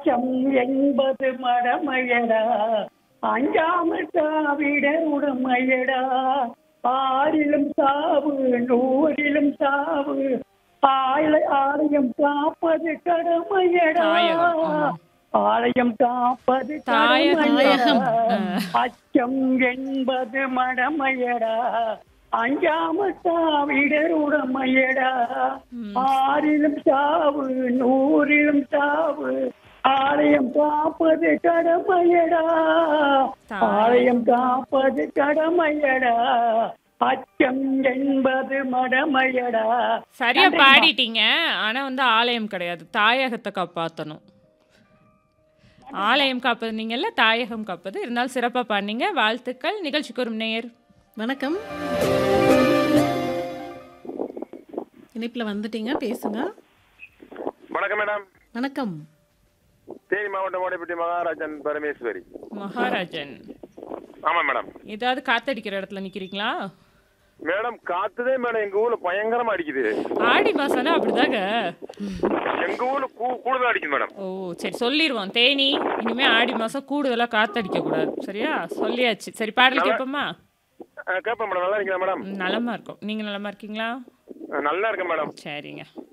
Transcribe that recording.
அச்சம் என்பது மடமையடா அஞ்சாமல் தாவிட உடமையடா ஆறிலும் சாவு நூறிலும் சாவு ஆளை ஆலயம் காப்பது கடமையடா தாயகம், ஆமா. ஆலயம் காப்பது தாயகம். கடமையடா ஆ. அச்சம் என்பது மடமையடா அஞ்சாம தாவிடர் உடமையடா ஆறிலும் சாவு நூறிலும் சாவு ஆலயம் காப்பது கடமையடா ஆலயம் காப்பது கடமையடா அச்சம் என்பது மடமையடா சரியா நன்றிம்மா. பாடிட்டீங்க ஆனா வந்து ஆலயம் கிடையாது தாயகத்தை காப்பாத்தணும் ஆலயம் காப்பது நீங்கல்ல தாயகம் காப்பது இருந்தாலும் சிறப்பா பாடினீங்க வாழ்த்துக்கள் நிகழ்ச்சிக்கு ஒரு நேயர் வணக்கம் இணைப்பில் வந்துட்டீங்க பேசுங்க வணக்கம் மேடம் வணக்கம் தேனி மாவட்டம் ஓடைப்பட்டி மகாராஜன் பரமேஸ்வரி மகாராஜன் ஆமா மேடம் ஏதாவது காத்தடிக்கிற இடத்துல நிக்கிறீங்களா மேடம் காத்துதே மேடம் எங்க ஊர்ல பயங்கரமா அடிக்குது ஆடி மாசம்னா அப்படிதாங்க எங்க ஊர்ல கூ- கூடுதலா அடிக்குது மேடம் ஓ சரி சொல்லிடுவோம் தேனி இனிமே ஆடி மாசம் கூடுதலா காத்தடிக்க கூடாது சரியா சொல்லியாச்சு சரி பாடல் கேட்போமா அஹ் கேட்பேன் மேடம் நல்லா இருக்கீங்களா மேடம் ம், நலமா இருக்கும் நீங்க நலமா இருக்கீங்களா அஹ் நல்லா இருக்கேன் மேடம் சரிங்க